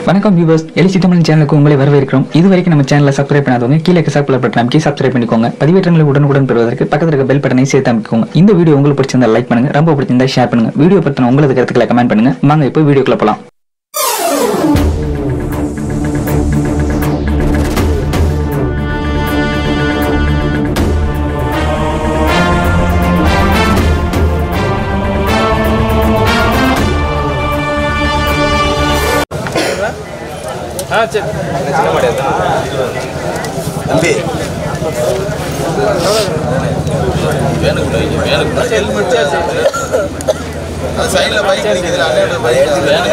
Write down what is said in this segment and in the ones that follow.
வணக்கம் வியூவர்ஸ் எலிசி தமிழ் சேனலுக்கு உங்களை வரவேற்கிறோம் இது வரைக்கும் நம்ம சேனலை சப்ஸ்கிரைப் பண்ணாதவங்க கீழே சப்ஸ்கிரைப் பட்டன் அமைக்கி சப்ஸ்கிரைப் பண்ணிக்கோங்க பதிவேற்றங்களை உடனுக்குடன் பெறுவதற்கு பக்கத்தில் இருக்க பெல் பட்டனை சேர்த்து அமைக்கோங்க இந்த வீடியோ உங்களுக்கு பிடிச்சிருந்தா லைக் பண்ணுங்க ரொம்ப பிடிச்சிருந்தா ஷேர் பண்ணுங்க வீடியோ பத்தின உங்களது கருத்துக்களை கமெண்ட் பண்ணுங்க வாங்க இப்போ வீடியோக்குள்ள போலாம் ஆ சரி சின்ன மாடியா தம்பி ஹெல்மெட் அது சைடில் பைக் நிற்குதுல அண்ணோட பைக்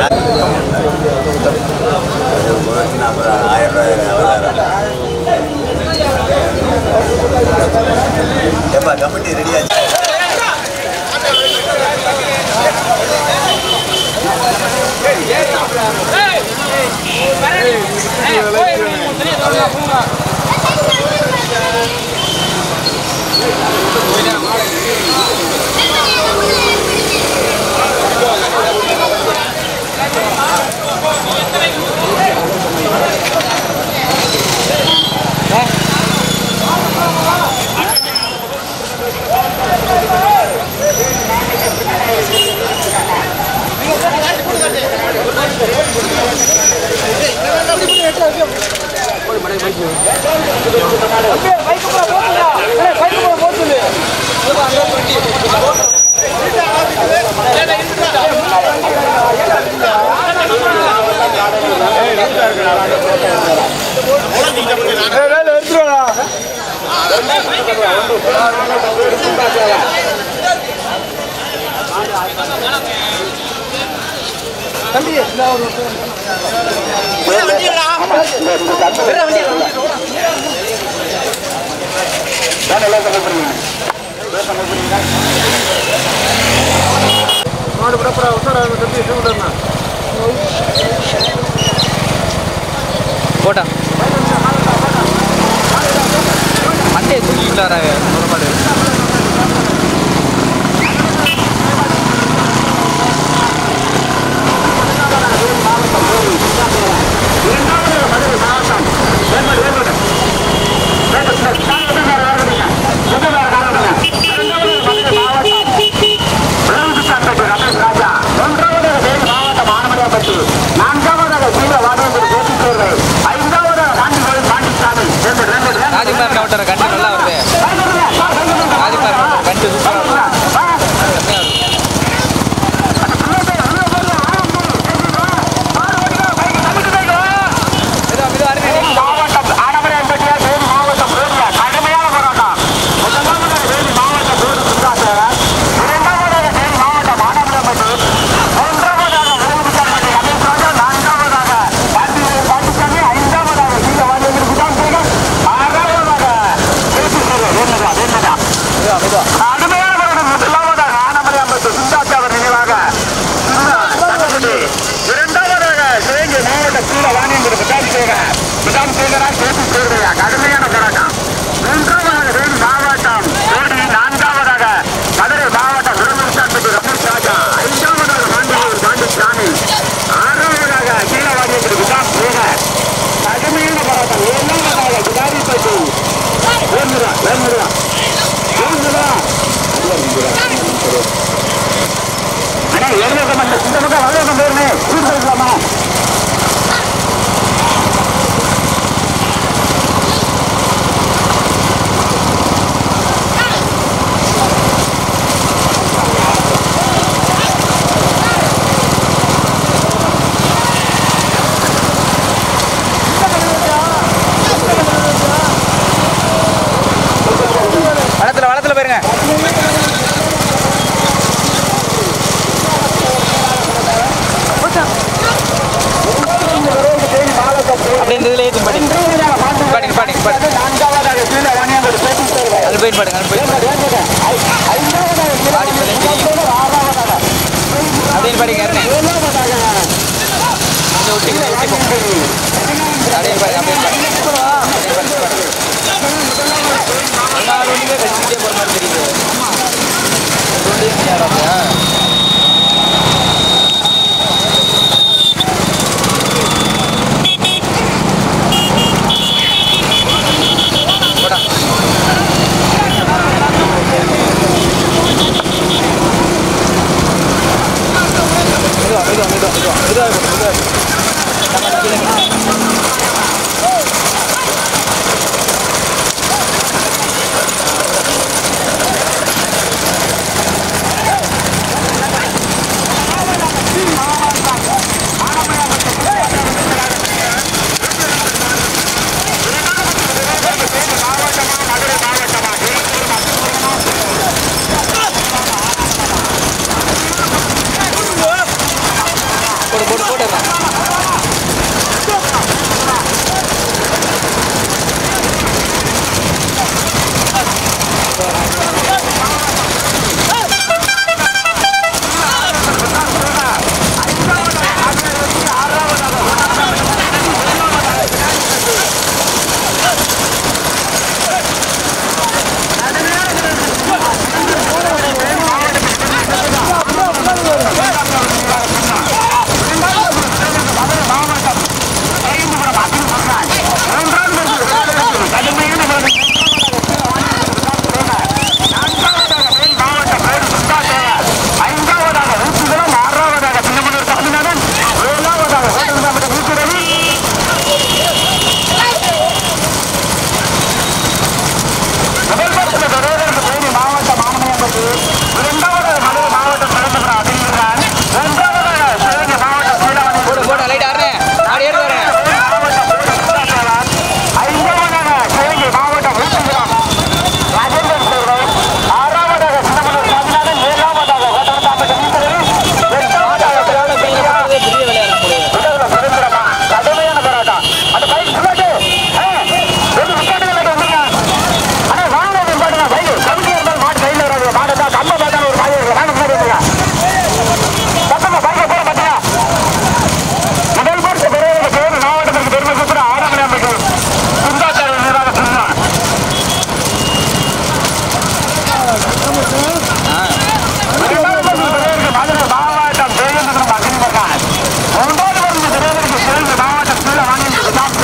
அப்புறம் ஆயிரம் ரூபாய் ஏப்பா கமிட்டி ரெடியாச்சு போட்டா மண்டையை தூக்கிட்டு வராங்க ஒரு மாடு ராஜிமார் கவுண்டர் கண்டு நல்லா வருது ராஜிமார் கவுண்டர் கண்டு சூப்பராக வருது மெதுவா, மெதுவா, அருண், நீ. கடுமையான போராட்டம் மூன்றாவதாக வேலு மாவட்டம் ஓடி நான்காவதாக மதுரை மாவட்டம் விரும்பி ரமேஷ் ராஜா ஐந்தாவதாக மாண்டூர் பாண்டிசாமி ஆறாவதாக கீழவாடியத்தில் விகாஸ் சேகர் கடுமையான போராட்டம் ஏழாவதாக குடாரிப்பட்டி வேண்டுதா வேண்டுதா வேண்டுதா அண்ணா எழுத மாட்டேன் இந்த பக்கம் வளையம் போயிருந்தே கூட்டு போயிடலாமா வளத்துல வளத்துல போயிருங்க அப்படியே இந்த இதுல ஏற்றி பாடி பாடி பாடி பாடி நான்காவதாக கீழே வாணியாம்பது பேட்டி தேர்வு அது போய் பாடுங்க அது போய் பாடுங்க பாடி மேலே தெரியும் அப்படின்னு பாடிங்க அருணே இதை விட்டு இதை விட்டு போ. அப்படியே பாருங்க அப்படியே பாருங்க அப்படியே பாருங்க, பாருங்க. எல்லா ரோடுமே கடிச்சிக்கிட்டே போற மாதிரி தெரியுது ரோடு யாராவது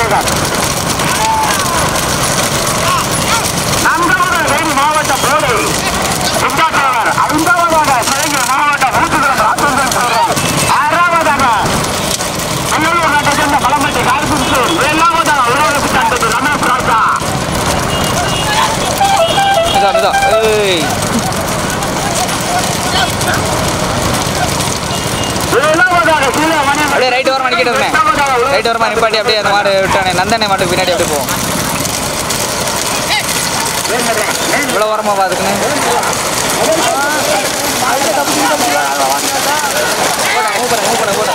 சேகர் நான்காவது தேனி மாவட்டம் போடு சுந்தாத்தேவர் ஐந்தாவதாக சிவகங்கை மாவட்டம் ஊத்துகிறம் ராஜேந்திரன் சேகர் ஆறாவதாக அண்ணலூர் நாட்டை சேர்ந்த பழம்பட்டி கார்குன்சூர் ஏழாவதாக உலகத்து கண்டது ரமேஷ் ராஜா இதோ இதோ ஏய் ஏழாவதாக கீழே வணிகம் அப்படியே ரைட் ஓரமா நிக்கட்டுமே ரைட் ஓரமா நிப்பாட்டி அப்படியே அந்த மாடு விட்டானே நந்தனை மாட்டுக்கு பின்னாடி அப்படியே போவோம் இவ்வளோ ஓரமா பாத்துக்கணும் போட போட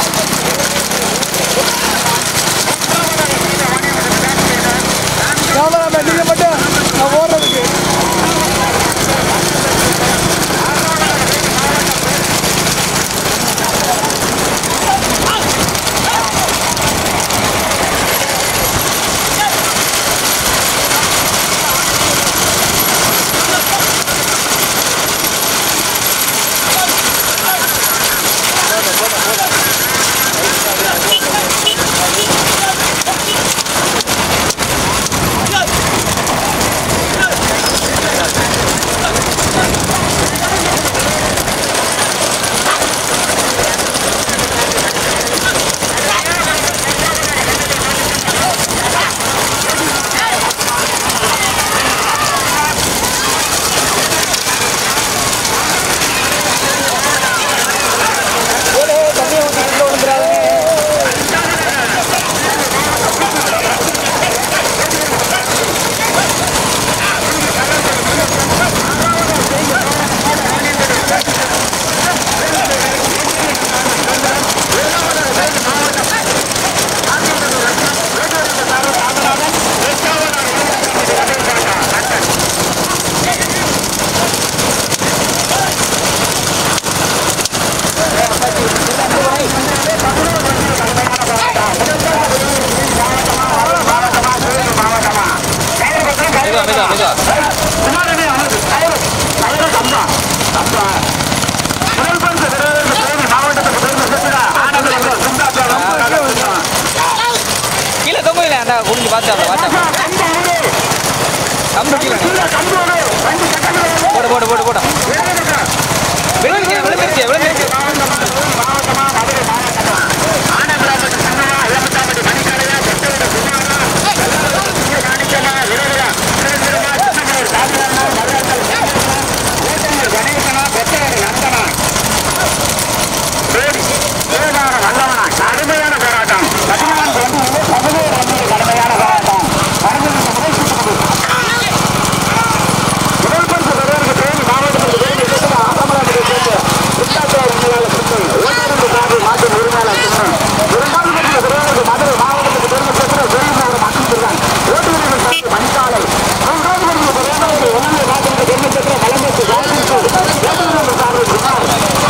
மெதுவா மெதுவா மெதுவா பின்னாடி அவனுக்கு கயிறு கயிறு கம்பம் கம்பம் முதல் பரிசு பெறுவதற்கு தேனி மாவட்டத்துக்கு பெருமை சேர்த்துடா ஆனந்தம் சுந்தாத்தேவர் கீழே தொங்குதுல அந்த குடிஞ்சு பார்த்து பார்த்தா கம்பு கீழே போடு போடு போடு போடு விழுந்துருச்சு விழுந்துருச்சு விழுந்துருச்சு கடுமையான போராட்டம் பதினான்கு வண்டியிலே பதினேழு வண்டியில் கடுமையான போராட்டம் அரங்கிற்கு முயற்சிக்கிறது முதல் பரிசு பெறுவதற்கு தேனி மாவட்டத்தில் வேண்டி கேட்டது ஆசமராஜரை சேர்ந்து சுத்தாத்தேவர் உண்மையாளர் சின்னம் ஓட்டுநர் சார்பு மாட்டின் உரிமையாளர் சின்னம் இரண்டாவது பரிசு பெறுவதற்கு மதுரை மாவட்டத்துக்கு பெருமை சேர்த்து வேலுநகர் மக்கள் திருவான் ஓட்டுநர்கள் சார்பு மணிக்காலை மூன்றாவது பரிசு பெறுவதற்கு உணவு மாவட்டத்துக்கு பெருமை சேர்த்து கலம்பேசி காய்ச்சி ஓட்டுநர்கள் சார்பு குமார்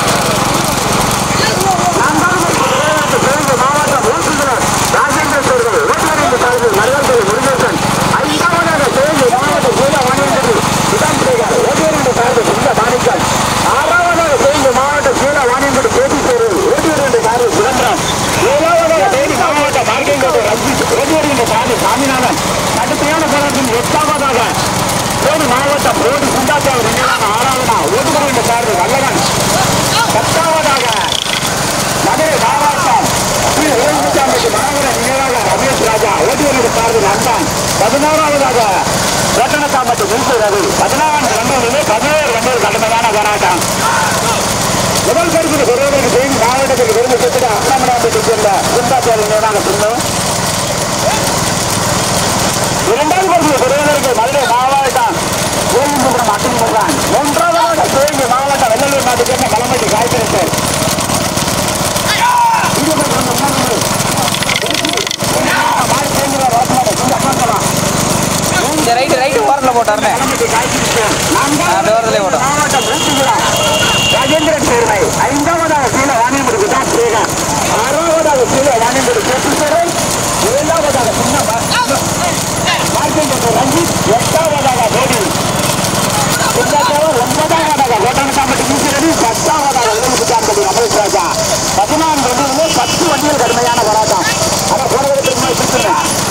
நான்காவது பரிசு பெறுவதற்கு சிவகங்கை மாவட்டம் ஓட்டுநர் ராஜேந்திர தேர்தல் ஓட்டுநர்கள் சார்பு மருதல் முருகேசன் ஐந்தாவதாக சிவகங்கை மாவட்டம் சூழ வாணியர்கள் இதான் பிள்ளைகள் ஓட்டுநர்கள் சார்பு சுந்த மாணிக்கல் ஆறாவதாக சிவகங்கை மாவட்டம் சூழ வாணியர்கள் பேட்டி தேர்வு ஓட்டுநர்கள் சார்பு சுதந்திரம் ஏழாவதாக தேனி மாவட்டம் மார்க்கெங்கோடு ரஞ்சித் ஓட்டுநர்கள் சார்பு சாமிநாதன் கடுமையான போராட்டம் எட்டாவதாக தேனி மாவட்டம் ரோடு சுண்டாச்சாவர் நினைவாக ஆறாவதா ஓட்டுநர்கள் சார்பு வல்லவன் பத்தாவதாக மதுரை மாவட்டம் ஸ்ரீ ஓய்வுச்சாமிக்கு மாநகர நினைவாக ரமேஷ் ராஜா ஓட்டுநர்கள் சார்பில் அன்பான் பதினோராவதாக ரத்தனசாம்பட்டு முன்சு ரவி பதினான்கு ரன்களிலே பதினேழு ரன்கள் கடுமையான போராட்டம் முதல் பரிசு பெறுவதற்கு தேனி மாவட்டத்தில் பெருமை சேர்த்து அண்ணாமலாம்பட்டி சேர்ந்த குந்தாச்சாரி நினைவாக சொன்னோம் இரண்டாவது பரிசு பெறுவதற்கு மதுரை மாவட்டம் கோவிந்தபுரம் அட்டன் முருகான் மூன்றாவதாக சிவகங்கை மாவட்டம் வெள்ளலூர் நாட்டு சேர்ந்த களம்பட்டி காய்கறி சார் இந்த ரைட்டு ரைட்டு ஓரத்தில் போட்டாருண்ணே அந்த ஓரத்துலேயே போட்டோம் ராஜேந்திரன் சேர்வை ஐந்தாவதாக கீழ வாணியம்படி குஜாத் சேகர் ஆறாவதாக கீழ வாணியம்படி கேட்டுச்சேரன் ஏழாவதாக சின்ன மார்க்கெட் ரஞ்சித் எட்டாவதாக மோடி ஒன்பதாவதாக கோட்டானசாம்பட்டி ஈஸ்வரடி பத்தாவதாக உதவி ரமேஷ் ராஜா பதினான்கு வண்டியிலே பத்து வண்டிகள் கடுமையான போராட்டம் ஆனால் போனதற்கு முன்னாடி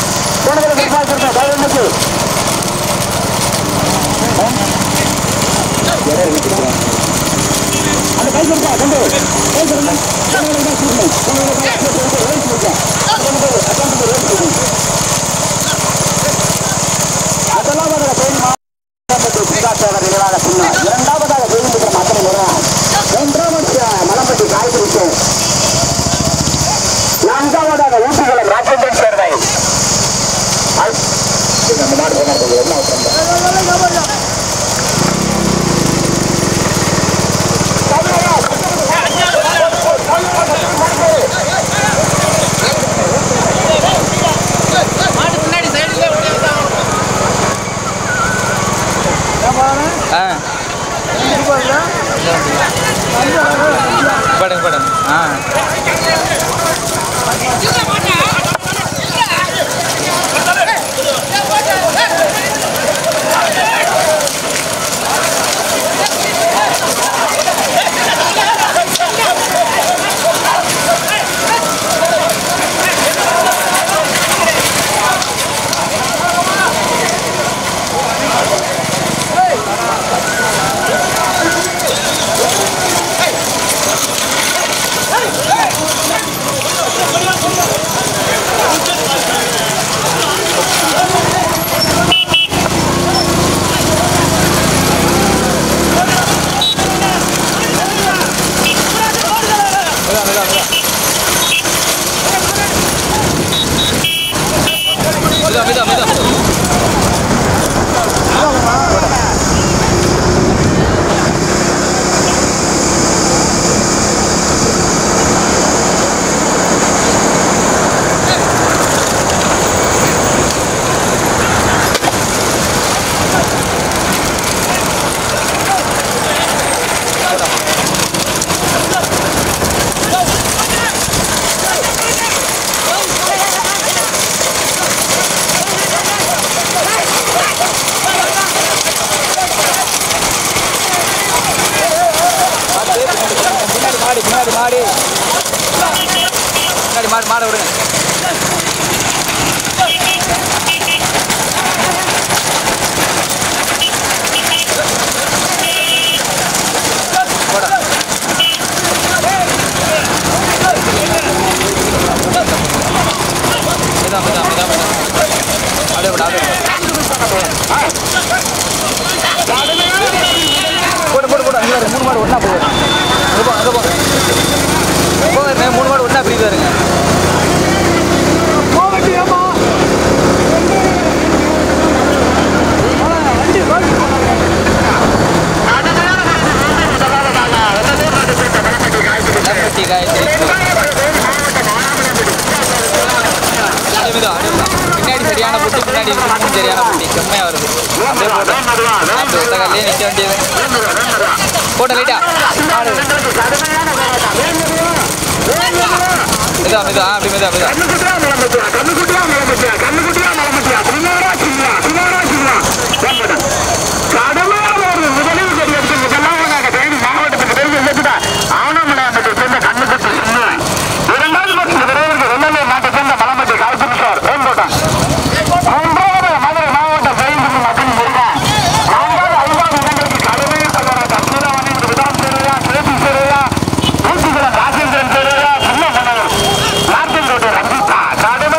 மாட விடுங்க போடா இதான் இதான் இதான் அப்படியே விட அப்படியே போடு போடு போடு அங்கே மூணு மாடு ஒன்றா போகுது அங்கே போ அங்கே போ போங்க மூணு மாடு ஒன்றா பிரிவு வருங்க லம்பட்டி காயத்ரி அப்படியே மெதுவா, அப்படியே மெதுவா. பின்னாடி சரியான புட்டி பின்னாடி முன்னும் சரியான புட்டி செம்மையா வருது அப்படியே போட்டு அந்த ஒத்த காலையே நிற்க வேண்டியது போட்ட லைட்டா மெதுவா மெதுவா ஆ, அப்படி மெதுவா மெதுவா கடுமையான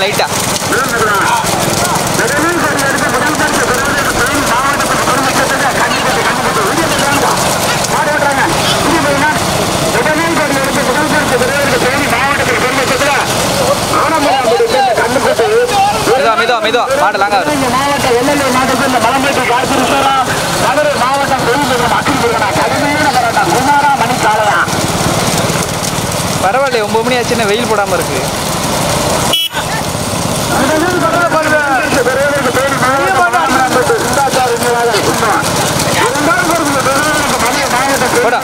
கொஞ்சம் லைட்டா மெதுவா மெதுவா மெதுவா மாடு லாங்கா வரும் மாவட்டம் எல்எல்ஏ மாவட்டத்தில் மலம்பேட்டி கார்த்திருக்கிறா மதுரை மாவட்டம் பெரும்புரம் அக்கில் கடுமையான போராட்டம் குமாரா மணி காலையா பரவாயில்ல ஒன்பது மணி ஆச்சுன்னா வெயில் போடாம இருக்கு போடா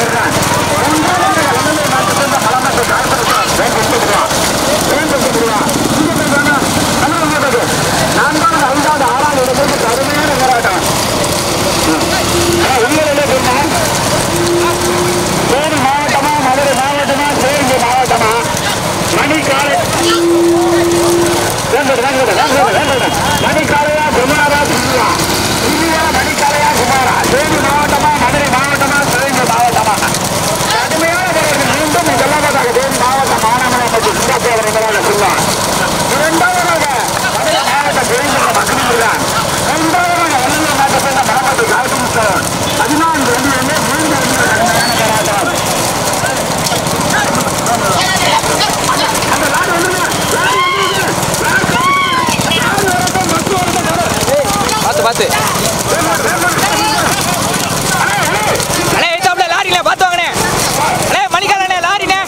மாவட்டமா மதுரை மாவட்டமா சிவகங்கை மாவட்டமா மணி காலை மணிக்காலையா குமாரா சிவா இந்தியா மணிக்காலையா குமாரா தேனி மாவட்டமா மதுரை மாவட்டமா சிவகங்கை மாவட்டமா கடுமையான போராட்டம் மீண்டும் முதலாவதாக தேனி மாவட்டம் மாணவனை பற்றி சிங்கப்பூர் முதலாக சிவா இரண்டாவதாக மதுரை மாவட்டம் சிவகங்கை மக்கள் மூன்றாவதாக வள்ளுவர் நாட்டை சேர்ந்த மரபத்து கார்த்திக் பதினான்கு ரெண்டு மூன்று ரெண்டு கடுமையான போராட்டம் பார்த்து பார்த்து அண்ணே ஏத்தாப்புல லாரிண்ணே பார்த்து வாங்கண்ணே அண்ணே மணிக்காலண்ணே லாரிண்ணே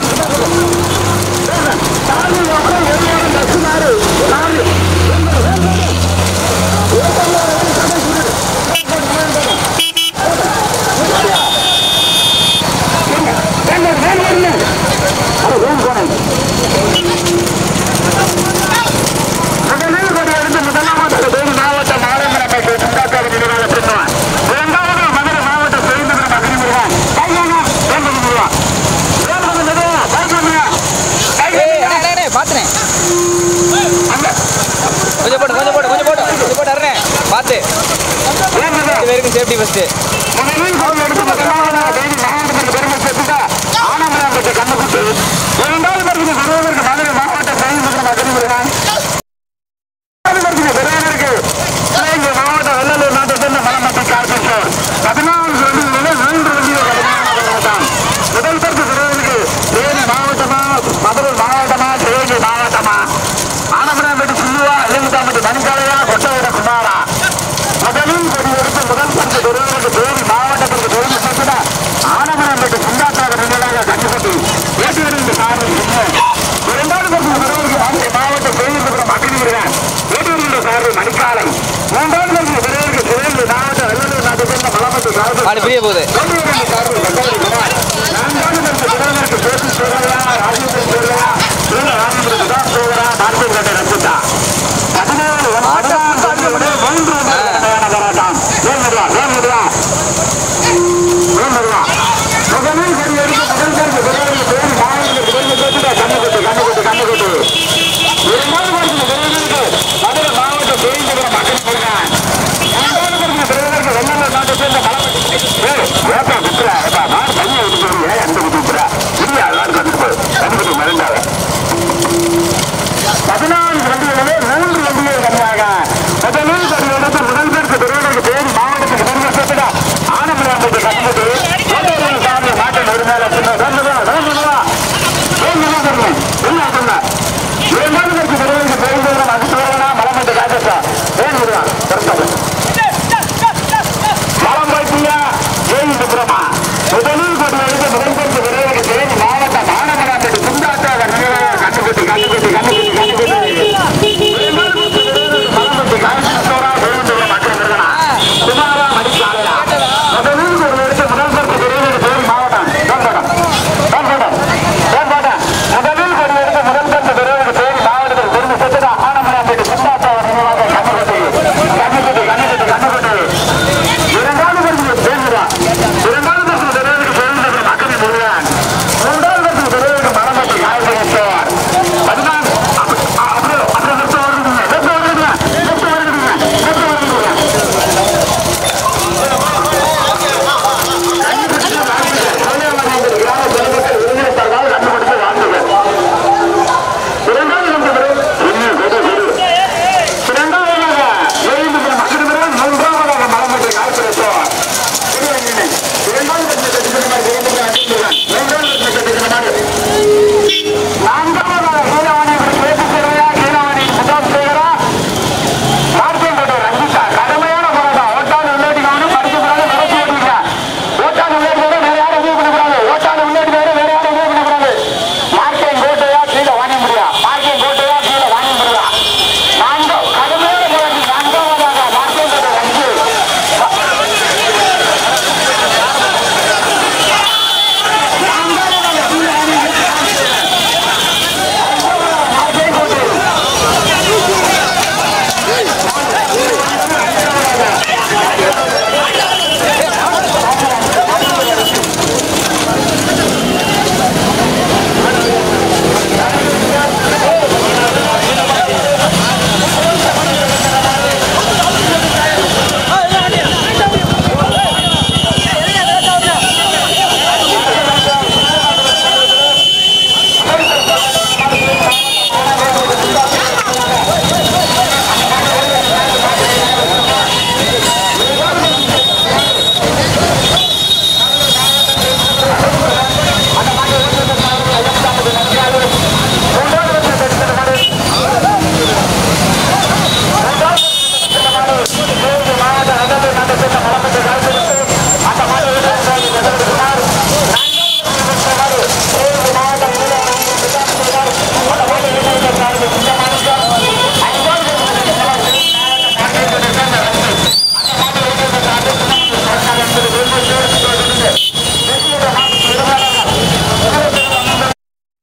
முதலில் கொடியெடுத்து முதலாவதாக தேனி மாவட்டம் மாரம்பரப்பேட்டை சுண்டாக்காடு நினைவாக பிரிந்தவன் இரண்டாவது மதுரை மாவட்டம் பெருந்தபுரம் அக்னிமுருகன் கையானா வேண்டது முருகன் வேண்டது மெதுவா பயப்படுங்க ஏய் அண்ணே அண்ணே, அண்ணே பார்த்துண்ணே கொஞ்சம் போட்டு கொஞ்சம் போட்டு கொஞ்சம் போட்டு கொஞ்சம் போட்டு அண்ணே பார்த்து இது வரைக்கும் சேஃப்டி ஃபஸ்ட்டு முதலில் கொடியெடுத்து முதலாவதாக தேனி மாவட்டத்திற்கு பெருமை சேர்த்துட்டா ஆனமரப்பேட்டை கண்ணுக்குட்டி இரண்டாவது பரிசுக்கு பெறுவதற்கு மதுரை மாவட்டம் பெருந்தபுரம் அக்னிமுருகன் பதினான்கு பெறுவதற்கு சிவகங்கை மாவட்டம் வெள்ளலூர் நாட்டை சேர்ந்த மலமட்டி கார்பேஷர் பதினான்கு வண்டிகளில் மூன்று வண்டிகள் கடுமையான போராட்டம் முதல் பரிசு பெறுவதற்கு தேனி மாவட்டமா மதுரை மாவட்டமா சிவகங்கை மாவட்டமா ஆனமராம்பேட்டு சில்லுவா எலுமிட்டாம்பட்டி மணிக்காலையா கொட்டவர குமாரா முதலில் கொடி எடுத்து முதல் பரிசு பெறுவதற்கு தேனி மாவட்டத்திற்கு பெருமை சேர்த்துட ஆனமராம்பேட்டு சுண்டாத்தாக நிலையாக கண்டுபட்டு ஏற்றியிருந்து சாரல் இரண்டாவது பரிசு பெறுவதற்கு மதுரை மாவட்டம் பெருந்தபுரம் அக்னிமுருகன் ஏற்றியிருந்து சாரல் மணிக்காலை மூன்றாவது பரிசு பெறுவதற்கு சிவகங்கை மாவட்டம் வெள்ளலூர் நாட்டை சேர்ந்த மலமட்டு ஆடு பிரிய போகுது